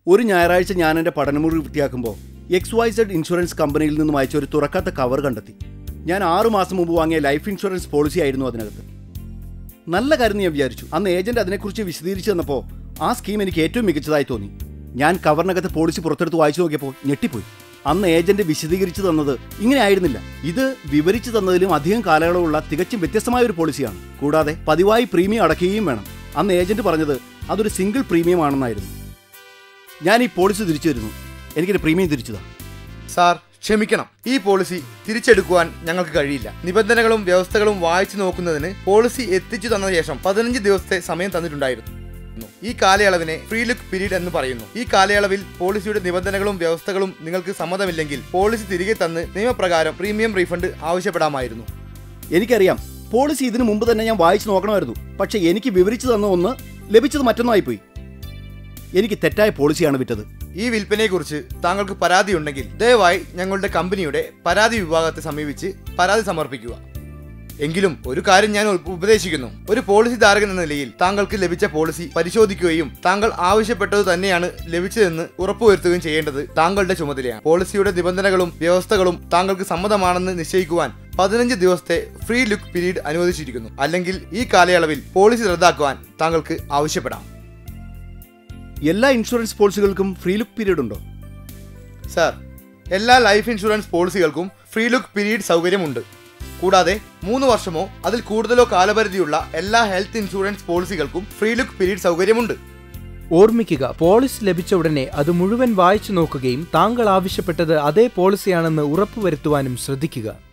ഒരു ഞായറാഴ്ച ഞാൻ എൻ്റെ പഠനമുറി വൃത്തിയാക്കുമ്പോൾ എക്സ് വൈ സെഡ് ഇൻഷുറൻസ് കമ്പനിയിൽ നിന്നും അയച്ച ഒരു തുറക്കാത്ത കവർ കണ്ടെത്തി ഞാൻ ആറു മാസം മുമ്പ് വാങ്ങിയ ലൈഫ് ഇൻഷുറൻസ് പോളിസി ആയിരുന്നു അതിനകത്ത് നല്ല കാര്യം എന്ന് ഞാൻ വിചാരിച്ചു അന്ന് ഏജന്റ് അതിനെക്കുറിച്ച് വിശദീകരിച്ചു തന്നപ്പോൾ ആ സ്കീം എനിക്ക് ഏറ്റവും മികച്ചതായി തോന്നി ഞാൻ കവറിനകത്ത് പോളിസി പുറത്തെടുത്ത് വായിച്ചു നോക്കിയപ്പോൾ ഞെട്ടിപ്പോയി അന്ന് ഏജന്റ് വിശദീകരിച്ചു തന്നത് ഇങ്ങനെ ആയിരുന്നില്ല ഇത് വിവരിച്ചു തന്നതിലും അധികം കാലയളവുള്ള തികച്ചും വ്യത്യസ്തമായ ഒരു പോളിസിയാണ് കൂടാതെ പതിവായി പ്രീമിയം അടയ്ക്കുകയും വേണം അന്ന് ഏജന്റ് പറഞ്ഞത് അതൊരു സിംഗിൾ പ്രീമിയം ആണെന്നായിരുന്നു ഞാൻ ഈ പോളിസി തിരിച്ചു തരുന്നു എനിക്കൊരു പ്രീമിയം തിരിച്ചു താ സാർ ക്ഷമിക്കണം ഈ പോളിസി തിരിച്ചെടുക്കുവാൻ ഞങ്ങൾക്ക് കഴിയില്ല നിബന്ധനകളും വ്യവസ്ഥകളും വായിച്ചു നോക്കുന്നതിന് പോളിസി എത്തിച്ചു തന്ന ശേഷം പതിനഞ്ച് ദിവസത്തെ സമയം തന്നിട്ടുണ്ടായിരുന്നു ഈ കാലയളവിനെ ഫ്രീ ലുക്ക് പീരീഡ് എന്ന് പറയുന്നു ഈ കാലയളവിൽ പോളിസിയുടെ നിബന്ധനകളും വ്യവസ്ഥകളും നിങ്ങൾക്ക് സമ്മതമില്ലെങ്കിൽ പോളിസി തിരികെ തന്ന് നിയമപ്രകാരം പ്രീമിയം റീഫണ്ട് ആവശ്യപ്പെടാമായിരുന്നു എനിക്കറിയാം പോളിസി ഇതിനു മുമ്പ് തന്നെ ഞാൻ വായിച്ചു നോക്കണമായിരുന്നു പക്ഷെ എനിക്ക് വിവരിച്ചു തന്ന ഒന്ന് ലഭിച്ചത് മറ്റൊന്നായിപ്പോയി എനിക്ക് തെറ്റായ പോളിസിയാണ് വിറ്റത് ഈ വിൽപ്പനയെക്കുറിച്ച് താങ്കൾക്ക് പരാതിയുണ്ടെങ്കിൽ ദയവായി ഞങ്ങളുടെ കമ്പനിയുടെ പരാതി വിഭാഗത്തെ സമീപിച്ച് പരാതി സമർപ്പിക്കുക എങ്കിലും ഒരു കാര്യം ഞാൻ ഉപ- ഉപദേശിക്കുന്നു ഒരു പോളിസി ധാരകൻ എന്ന നിലയിൽ താങ്കൾക്ക് ലഭിച്ച പോളിസി പരിശോധിക്കുകയും താങ്കൾ ആവശ്യപ്പെട്ടത് തന്നെയാണ് ലഭിച്ചതെന്ന് ഉറപ്പുവരുത്തുകയും ചെയ്യേണ്ടത് താങ്കളുടെ ചുമതലയാണ് പോളിസിയുടെ നിബന്ധനകളും വ്യവസ്ഥകളും താങ്കൾക്ക് സമ്മതമാണെന്ന് നിശ്ചയിക്കുവാൻ പതിനഞ്ച് ദിവസത്തെ ഫ്രീ ലുക്ക് പീരീഡ് അനുവദിച്ചിരിക്കുന്നു അല്ലെങ്കിൽ ഈ കാലയളവിൽ പോളിസി റദ്ദാക്കുവാൻ താങ്കൾക്ക് ആവശ്യപ്പെടാം എല്ലാ ഇൻഷുറൻസ് പോളിസികൾക്കും ഫ്രീ ലുക്ക് പീരീഡ് ഉണ്ടോ സാർ എല്ലാ ലൈഫ് ഇൻഷുറൻസ് പോളിസികൾക്കും ഫ്രീ ലുക്ക് പീരീഡ് സൗകര്യമുണ്ട് കൂടാതെ മൂന്ന് വർഷമോ അതിൽ കൂടുതലോ കാലപരിധിയുള്ള എല്ലാ ഹെൽത്ത് ഇൻഷുറൻസ് പോളിസികൾക്കും ഫ്രീ ലുക്ക് പീരീഡ് സൗകര്യമുണ്ട് ഓർമ്മിക്കുക പോളിസി ലഭിച്ച ഉടനെ അത് മുഴുവൻ വായിച്ചു നോക്കുകയും താങ്കൾ ആവശ്യപ്പെട്ടത് അതേ പോളിസിയാണെന്ന് ഉറപ്പുവരുത്തുവാനും ശ്രദ്ധിക്കുക